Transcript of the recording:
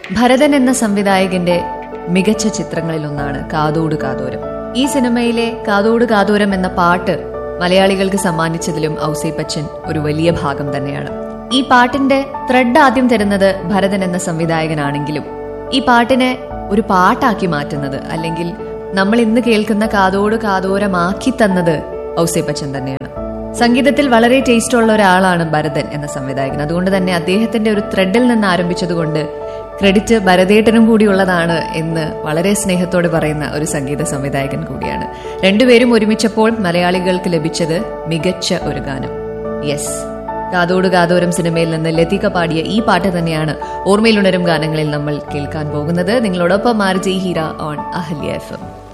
ഭരതൻ എന്ന സംവിധായകന്റെ മികച്ച ചിത്രങ്ങളിലൊന്നാണ് കാതോട് കാതോരം ഈ സിനിമയിലെ കാതോട് കാതോരം എന്ന പാട്ട് മലയാളികൾക്ക് സമ്മാനിച്ചതിലും ഔസേപ്പച്ചൻ ഒരു വലിയ ഭാഗം തന്നെയാണ് ഈ പാട്ടിന്റെ ത്രെഡ് ആദ്യം തരുന്നത് ഭരതൻ എന്ന സംവിധായകനാണെങ്കിലും ഈ പാട്ടിനെ ഒരു പാട്ടാക്കി മാറ്റുന്നത് അല്ലെങ്കിൽ നമ്മൾ ഇന്ന് കേൾക്കുന്ന കാതോട് കാതോരമാക്കി തന്നത് ഔസേപ്പച്ചൻ തന്നെയാണ് സംഗീതത്തിൽ വളരെ ടേസ്റ്റ് ഉള്ള ഒരാളാണ് ഭരതൻ എന്ന സംവിധായകൻ അതുകൊണ്ട് തന്നെ അദ്ദേഹത്തിന്റെ ഒരു ത്രെഡിൽ നിന്ന് ആരംഭിച്ചതുകൊണ്ട് ക്രെഡിറ്റ് ഭരതേട്ടനും കൂടിയുള്ളതാണ് എന്ന് വളരെ സ്നേഹത്തോടെ പറയുന്ന ഒരു സംഗീത സംവിധായകൻ കൂടിയാണ് രണ്ടുപേരും ഒരുമിച്ചപ്പോൾ മലയാളികൾക്ക് ലഭിച്ചത് മികച്ച ഒരു ഗാനം യെസ് കാതോട് കാതോരം സിനിമയിൽ നിന്ന് ലതിക പാടിയ ഈ പാട്ട് തന്നെയാണ് ഓർമ്മയിലുണരും ഗാനങ്ങളിൽ നമ്മൾ കേൾക്കാൻ പോകുന്നത് നിങ്ങളോടൊപ്പം R G Heera on Ahalya F M